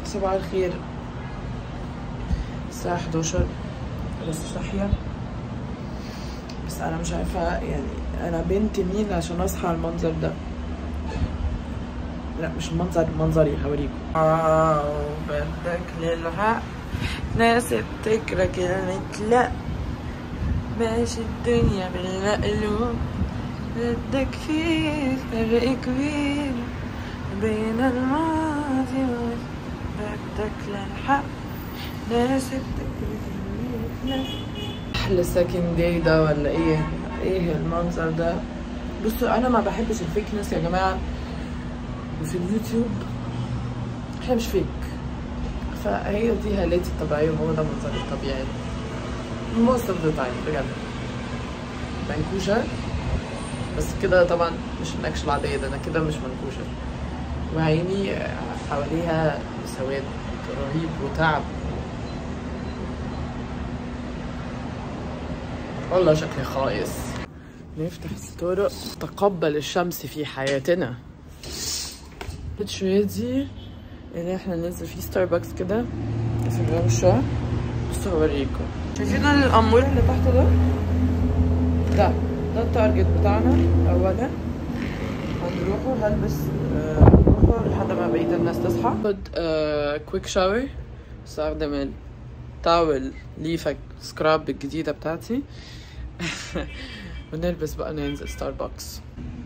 صباح الخير الساعة 11 لسه صاحية بس أنا مش عارفة يعني أنا بنت مين عشان أصحى على المنظر ده لا مش المنظر منظري هوريكم واو بدك للحق ناس بتكره كلمة لا ماشي الدنيا بالمقلوب بدك فيه فرق كبير بين الماضي وال بدك للحق ناس بتكره كلمة لا أحلى سكن داي ده ولا إيه؟ إيه المنظر ده؟ بصوا أنا ما بحبش الفيكنس يا جماعة وفي اليوتيوب احنا مش فيك فهي دي هالاتي الطبيعية وهو ده منظري الطبيعي most of the time بجد منكوشة بس كده طبعا مش النكشة العادية ده انا كده مش منكوشة وعيني حواليها سواد رهيب وتعب والله شكلي خايس نفتح الستارة تقبل الشمس في حياتنا اتش ريدي اللي احنا ننزل فيه ستاربكس كده في الممشى بصوا هوريكم شايفين الامور اللي تحت ده ده ده التارجت بتاعنا اولا هنروحوا هلبس آه، هنروحوا لحد ما بقية الناس تصحى خد كويك شاور استخدم التاول ليفة سكراب الجديدة بتاعتي ونلبس بقى ننزل ستاربكس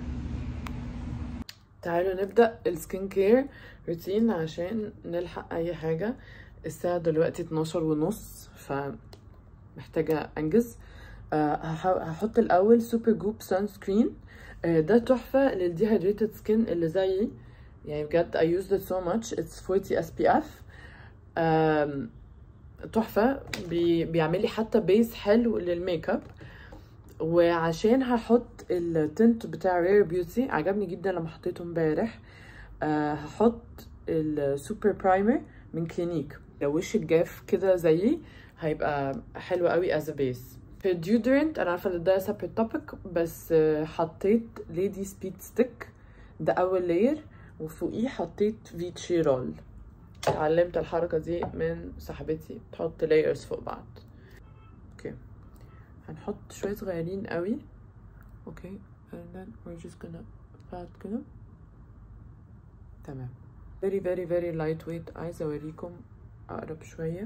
تعالوا نبدأ السكين كير روتين عشان نلحق أي حاجة الساعة دلوقتي 12 ونص فمحتاجة أنجز أه هح- هحط الأول سوبر جوب سان سكرين أه ده تحفة للديهايدريتد سكين اللي زيي يعني بجد I used it so much it's 40 SPF أم، تحفة بي بيعمل لي حتى بيس حلو للميك اب وعشان هحط التنت بتاع رير بيوتي عجبني جدا لما حطيته امبارح أه هحط السوبر برايمر من كلينيك لو وشك جاف كده زيي هيبقى حلو قوي از بيس في الديودرنت انا عارفه ان ده separate topic بس آه، حطيت ليدي سبيد ستيك ده اول لاير وفوقيه حطيت فيتشي رول اتعلمت الحركه دي من صاحبتي تحط لايرز فوق بعض اوكي هنحط شويه صغيرين قوي اوكي and then we're just gonna pat كده تمام very very very lightweight عايزه اوريكم اقرب شويه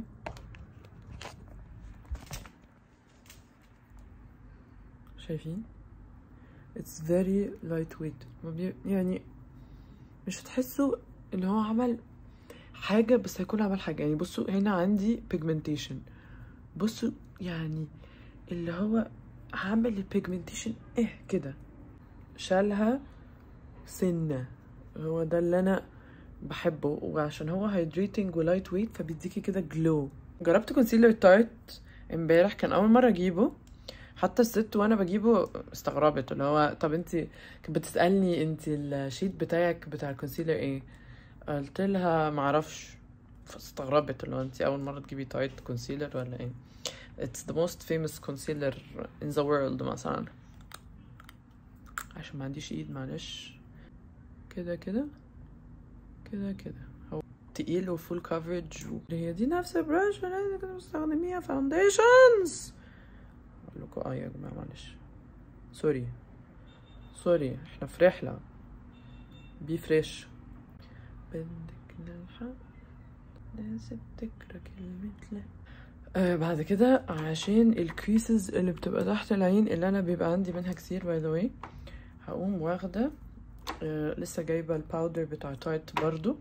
شايفين it's very lightweight ما بي- يعني مش هتحسوا ان هو عمل حاجة بس هيكون عمل حاجة يعني بصوا هنا عندي pigmentation بصوا يعني اللي هو عامل البيجمنتيشن ايه كده شالها سنة هو ده اللي انا بحبه وعشان هو هايدريتنج ولايت ويت فبيديكي كده جلو جربت كونسيلر تارت امبارح كان اول مرة اجيبه حتى الست وانا بجيبه استغربت اللي هو طب انت كانت بتسالني انت الشيت بتاعك بتاع الكونسيلر ايه قلت لها معرفش فاستغربت اللي هو انت اول مره تجيبي تايت كونسيلر ولا ايه it's the most famous concealer in the world مثلا عشان ما عنديش ايد معلش كده كده كده كده هو تقيل وفول كفرج و... هي دي نفس البراش ولا اللي كنا مستخدميها فاونديشنز اقول لكم اه يا جماعه معلش سوري سوري احنا في رحله بي فريش بدك نلحق لازم تكره كلمة لا آه بعد كده عشان الكريسز اللي بتبقى تحت العين اللي انا بيبقى عندي منها كتير باي ذا واي هقوم واخده آه لسه جايبه الباودر بتاع تايت برضو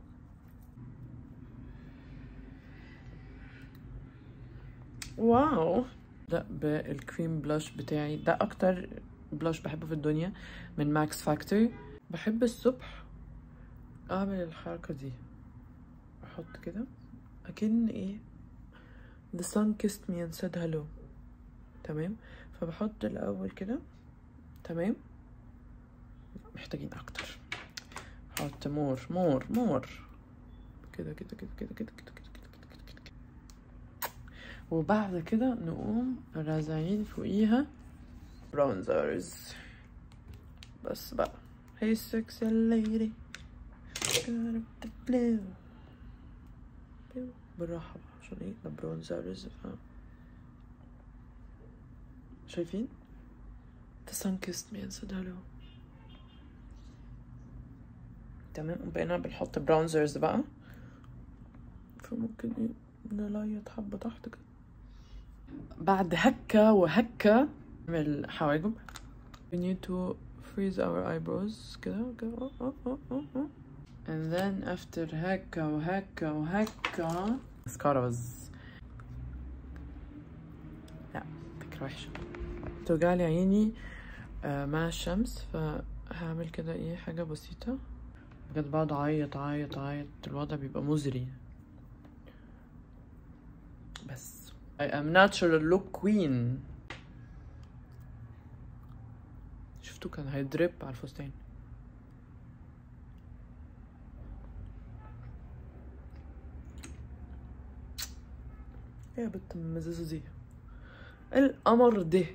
واو ده بالكريم بلاش بتاعي ده اكتر بلاش بحبه في الدنيا من ماكس فاكتور بحب الصبح اعمل الحركه دي احط كده اكن ايه the sun kissed me and said hello تمام فبحط الاول كده تمام محتاجين اكتر حط مور مور مور كده كده كده كده كده كده كده كده كده كده كده وبعد كده نقوم رازعين فوقيها برونزرز بس بقى hey sexy lady got up the blue بالراحة بقى عشان ايه ده برونزرز ف شايفين The sun kissed me and said hello تمام وبقينا بنحط براونزرز بقى فممكن ايه نليط حبة تحت كده بعد هكة وهكة نعمل حواجب we need to freeze our eyebrows كده كده أه، أه، أه، أه، أه. and then after هكة وهكة وهكة مسكارة بس لا فكرة وحشة توجعلي عيني آه، مع الشمس فهعمل كده ايه حاجة بسيطة بجد بقعد اعيط اعيط اعيط الوضع بيبقى مزري بس I am natural look queen شفتوا كان هيدريب على الفستان إيه يا بنت المزازة دي القمر ده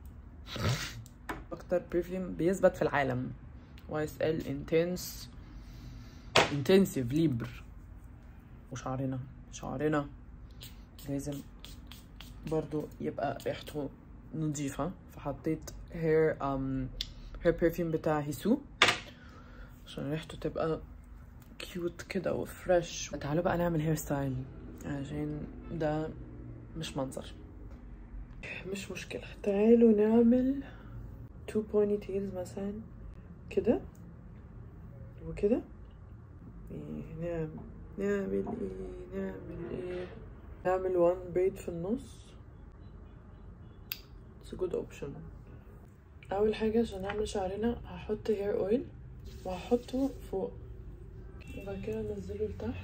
اكتر برفيوم بيثبت في العالم وايس ال انتنس انتنسيف ليبر وشعرنا شعرنا لازم برضو يبقى ريحته نظيفة فحطيت هير um, هير برفيوم بتاع هيسو عشان ريحته تبقى كيوت كده وفريش تعالوا بقى نعمل هير ستايل عشان ده مش منظر مش مشكلة تعالوا نعمل تو بوني تيلز مثلا كده وكده إيه نعمل نعمل ايه نعمل ايه نعمل وان بريد في النص It's a good option أول حاجة عشان نعمل شعرنا هحط هير اويل وهحطه فوق وبعد كده انزله لتحت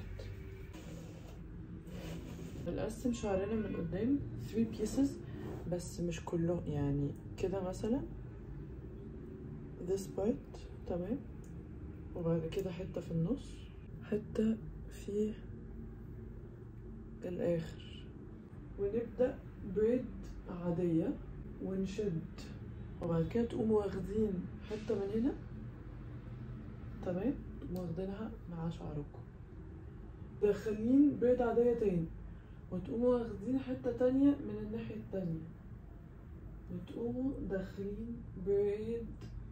بنقسم شعرنا من قدام 3 pieces بس مش كله يعني كده مثلا this part تمام وبعد كده حتة في النص حتة في الآخر ونبدأ بريد عادية ونشد وبعد كده تقوموا واخدين حتة من هنا تمام تقوموا واخدينها مع شعركم داخلين بريد عادية تاني وتقوموا واخدين حتة تانية من الناحية التانية وتقوموا داخلين بريد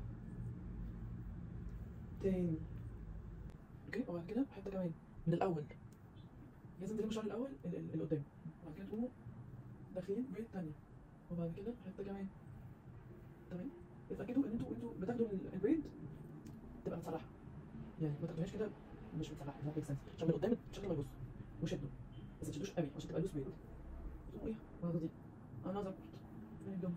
تاني اوكي وبعد كده حتة كمان من الأول لازم تلموا الشعر الأول ال- ال- اللي قدام وبعد كده تقوموا داخلين بريد تانية وبعد كده حتة كمان تمام اتأكدوا إن انتوا انتوا بتاخدوا ال- البريد تبقى متسرحة يعني ما تاخدوهاش كده مش متسرحة ده ميك سنس عشان من قدام الشكل ما يبص وشدوا بس ما تشدوش قوي عشان تبقى لوس بريد تقوموا ايه واخدين انا ظبط من الجنب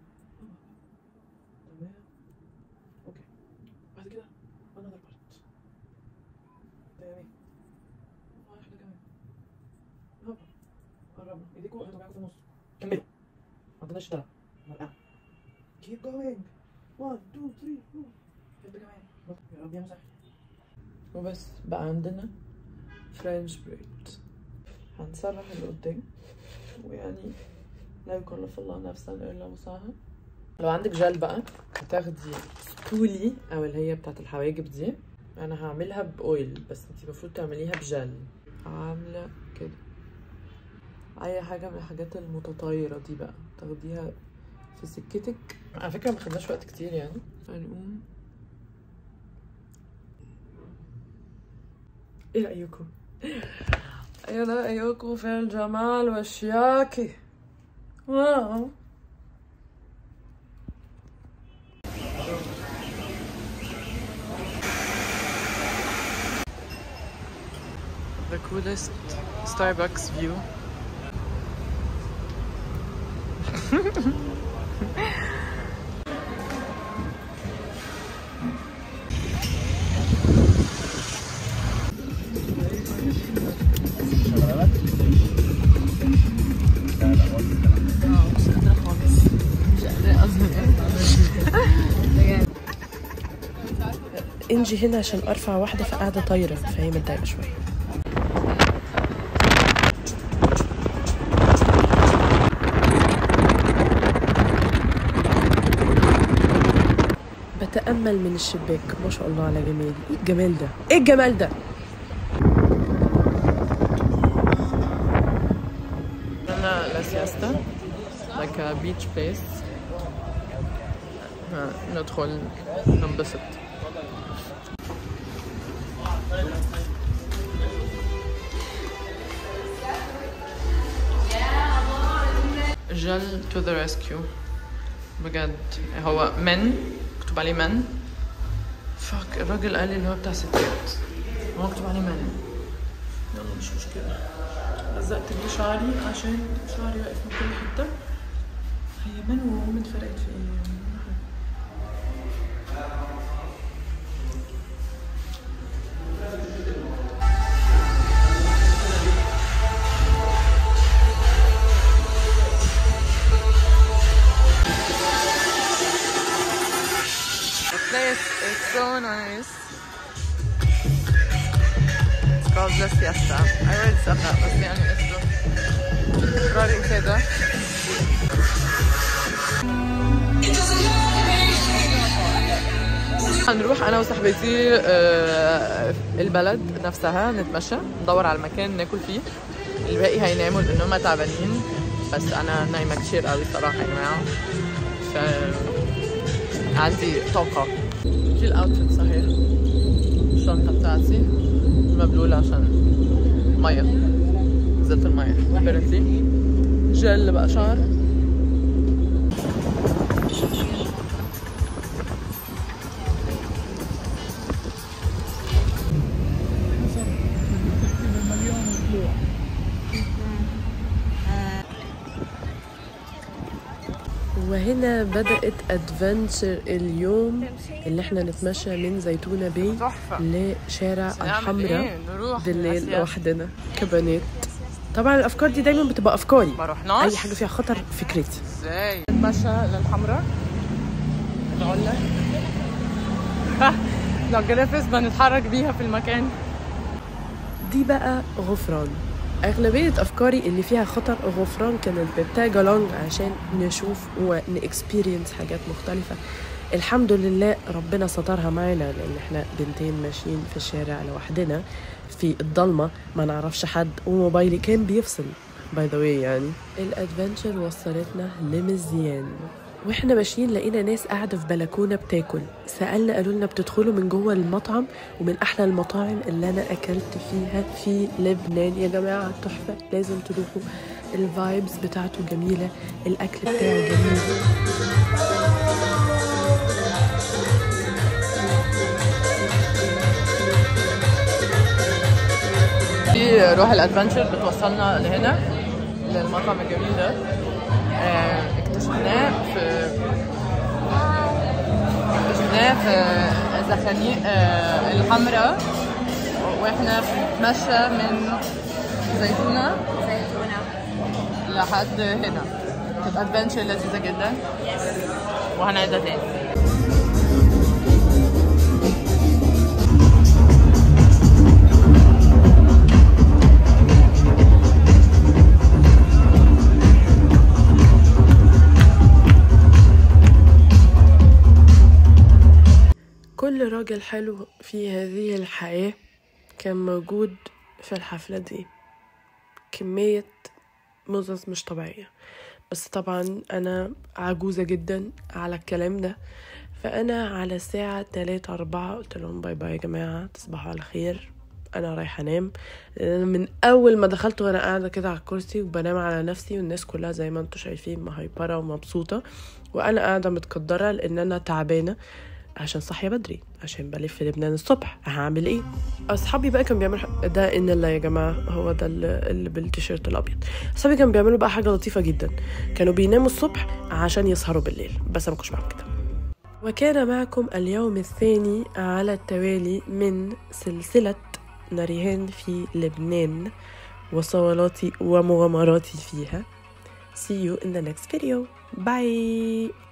تمام اوكي بعد كده another part تمام واحدة كمان هوبا قربنا ايديكوا هتوجعكوا في النص كملوا ما عندناش اشتغل مرقعة keep going one two three four حتة كمان يا رب يا مسهل وبس بقى عندنا فرنش بريد هنسرح اللي قدام ويعني لا يكلف الله نفسا الا وسعها لو عندك جل بقى هتاخدي ستولي او اللي هي بتاعت الحواجب دي انا هعملها باويل بس انتي المفروض تعمليها بجل عامله كده اي حاجه من الحاجات المتطايره دي بقى تاخديها في سكتك على فكره ما خدناش وقت كتير يعني هنقوم ايه رايكم ايه رايكم في الجمال والشياكه واو the coolest Starbucks view. انجي هنا عشان ارفع واحده فقاعده طايره فهي متضايقه شويه بتأمل من الشباك ما شاء الله على جمالي ايه الجمال ده ايه الجمال ده a siesta like a beach place ها، ندخل ننبسط جل to the rescue بجد هو من مكتوب عليه من فك الراجل قال لي اللي هو بتاع ستات هو مكتوب عليه من يلا مش مشكلة لزقت لي شعري عشان شعري واقف من كل حتة هي من وهم اتفرقت في ايه The place is so nice. It's called La Siesta. I already said that بس يعني اسمه رأيي كده هنروح انا وصاحبتي آه، البلد نفسها نتمشى ندور على مكان ناكل فيه الباقي هيناموا لان هم تعبانين بس انا نايمه كتير قوي صراحه يا جماعه ف عندي طاقه دي الاوتفيت صحيح الشنطه بتاعتي مبلوله عشان ميه نزلت الميه apparently جل بقى شعر وهنا بدأت ادفنتشر اليوم اللي احنا نتمشى من زيتونة باي تحفه لشارع نعمل الحمراء ايه نروح بالليل نسيا. لوحدنا كبنات طبعا الافكار دي دايما بتبقى افكاري ما رحناش اي حاجه فيها خطر فكرتي ازاي نتمشى للحمراء العلا لو جرافس بنتحرك بيها في المكان دي بقى غفران أغلبية أفكاري اللي فيها خطر غفران كانت بتاج along عشان نشوف ونكسبيرينس حاجات مختلفة الحمد لله ربنا سترها معانا لأن احنا بنتين ماشيين في الشارع لوحدنا في الضلمة ما نعرفش حد وموبايلي كان بيفصل باي ذا واي يعني الادفنتشر وصلتنا لمزيان واحنا ماشيين لقينا ناس قاعده في بلكونه بتاكل سالنا قالوا لنا بتدخلوا من جوه المطعم ومن احلى المطاعم اللي انا اكلت فيها في لبنان يا جماعه تحفه لازم تروحوا الفايبز بتاعته جميله الاكل بتاعه جميل دي روح الادفنتشر بتوصلنا لهنا للمطعم الجميل ده آه، اكتشفناه في اكتشفناه في زخانيق آه، الحمراء واحنا بنتمشى من زيتونة لحد هنا كانت ادفنتشر لذيذة جدا وهنعيدها تاني كل راجل حلو في هذه الحياة كان موجود في الحفلة دي كمية مزز مش طبيعية بس طبعا أنا عجوزة جدا على الكلام ده فأنا على الساعة تلاتة أربعة قلت لهم باي باي يا جماعة تصبحوا على خير أنا رايحة أنام لأن أنا من أول ما دخلت وأنا قاعدة كده على الكرسي وبنام على نفسي والناس كلها زي ما انتوا شايفين مهيبرة ومبسوطة وأنا قاعدة متقدرة لأن أنا تعبانة عشان صاحية بدري عشان بلف لبنان الصبح هعمل ايه اصحابي بقى كانوا بيعملوا ده ان الله يا جماعه هو ده اللي اللي بالتيشيرت الابيض اصحابي كانوا بيعملوا بقى حاجه لطيفه جدا كانوا بيناموا الصبح عشان يسهروا بالليل بس انا ما كنتش بعمل كده وكان معكم اليوم الثاني على التوالي من سلسله ناريهان في لبنان وصولاتي ومغامراتي فيها see you in the next video bye